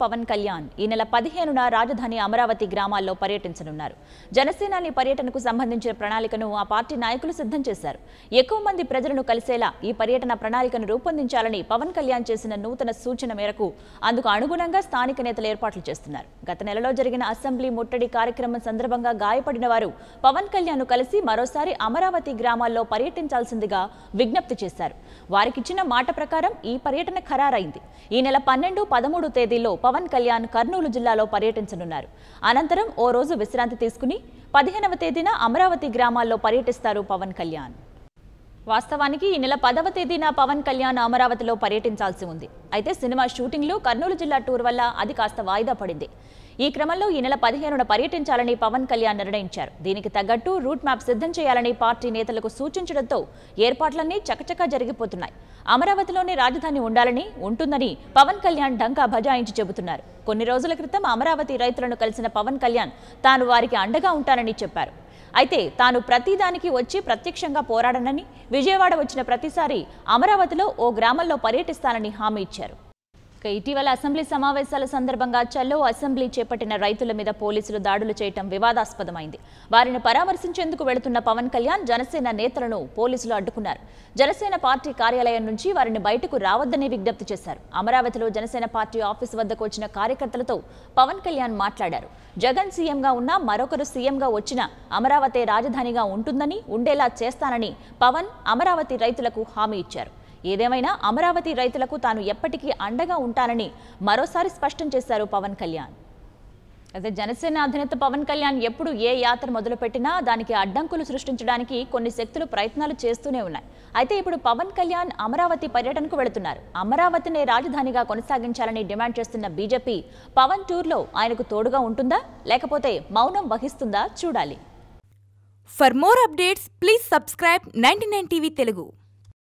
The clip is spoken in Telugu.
పవన్ కళ్యాణ్ ఈ నెల పదిహేనున రాజధాని అమరావతి గ్రామాల్లో పర్యటించనున్నారు జనసేనాని పర్యటనకు సంబంధించిన ప్రణాళికను ఆ పార్టీ నాయకులు సిద్ధం చేశారు ఎక్కువ మంది ప్రజలను కలిసేలా ఈ పర్యటన ప్రణాళికను రూపొందించాలని పవన్ కళ్యాణ్ చేసిన నూతన సూచన మేరకు అందుకు అనుగుణంగా స్థానిక నేతలు ఏర్పాట్లు చేస్తున్నారు గత నెలలో జరిగిన అసెంబ్లీ ముట్టడి కార్యక్రమం సందర్భంగా గాయపడిన వారు పవన్ కళ్యాణ్ కలిసి మరోసారి అమరావతి గ్రామాల్లో పర్యటించాల్సిందిగా విజ్ఞప్తి చేశారు వారికిచ్చిన మాట ప్రకారం ఈ పర్యటన ఖరారైంది ఈ నెల పన్నెండు పదమూడు తేదీల్లో పవన్ కళ్యాణ్ కర్నూలు జిల్లాలో పర్యటించనున్నారు అనంతరం ఓ రోజు విశ్రాంతి తీసుకుని పదిహేనవ తేదీన అమరావతి గ్రామాల్లో పర్యటిస్తారు పవన్ కళ్యాణ్ వాస్తవానికి ఈ నెల పదవ తేదీన పవన్ కళ్యాణ్ అమరావతిలో పర్యటించాల్సి ఉంది అయితే సినిమా షూటింగ్లో కర్నూలు జిల్లా టూర్ వల్ల అది కాస్త వాయిదా పడింది ఈ క్రమంలో ఈ నెల పదిహేనున పర్యటించాలని పవన్ కళ్యాణ్ నిర్ణయించారు దీనికి తగ్గట్టు రూట్ మ్యాప్ సిద్ధం చేయాలని పార్టీ నేతలకు సూచించడంతో ఏర్పాట్లన్నీ చకచకా జరిగిపోతున్నాయి అమరావతిలోనే రాజధాని ఉండాలని ఉంటుందని పవన్ కళ్యాణ్ ఢంకా బజాయించి చెబుతున్నారు కొన్ని రోజుల క్రితం అమరావతి రైతులను కలిసిన పవన్ కళ్యాణ్ తాను వారికి అండగా ఉంటానని చెప్పారు అయితే తాను ప్రతిదానికి వచ్చి ప్రత్యక్షంగా పోరాడనని విజయవాడ వచ్చిన ప్రతిసారి అమరావతిలో ఓ గ్రామంలో పర్యటిస్తానని హామీ ఇచ్చారు ఇక ఇటీవల అసెంబ్లీ సమావేశాల సందర్భంగా చల్లో అసెంబ్లీ చేపట్టిన రైతుల మీద పోలీసులు దాడులు చేయటం వివాదాస్పదమైంది వారిని పరామర్శించేందుకు వెళుతున్న పవన్ కళ్యాణ్ జనసేన నేతలను పోలీసులు అడ్డుకున్నారు జనసేన పార్టీ కార్యాలయం నుంచి వారిని బయటకు రావద్దని విజ్ఞప్తి చేశారు అమరావతిలో జనసేన పార్టీ ఆఫీస్ వద్దకు వచ్చిన కార్యకర్తలతో పవన్ కళ్యాణ్ మాట్లాడారు జగన్ సీఎంగా ఉన్నా మరొకరు సీఎంగా వచ్చినా అమరావతి రాజధానిగా ఉంటుందని ఉండేలా చేస్తానని పవన్ అమరావతి రైతులకు హామీ ఇచ్చారు ఏదేమైనా అమరావతి రైతులకు తాను ఎప్పటికీ అండగా ఉంటానని మరోసారి స్పష్టం చేశారు పవన్ కళ్యాణ్ అయితే జనసేన అధినేత పవన్ కళ్యాణ్ ఎప్పుడు ఏ యాత్ర మొదలుపెట్టినా దానికి అడ్డంకులు సృష్టించడానికి కొన్ని శక్తులు ప్రయత్నాలు చేస్తూనే ఉన్నాయి అయితే ఇప్పుడు పవన్ కళ్యాణ్ అమరావతి పర్యటనకు వెళుతున్నారు అమరావతినే రాజధానిగా కొనసాగించాలని డిమాండ్ చేస్తున్న బీజేపీ పవన్ టూర్లో ఆయనకు తోడుగా ఉంటుందా లేకపోతే మౌనం వహిస్తుందా చూడాలి For more updates, please subscribe 99 TV Telugu.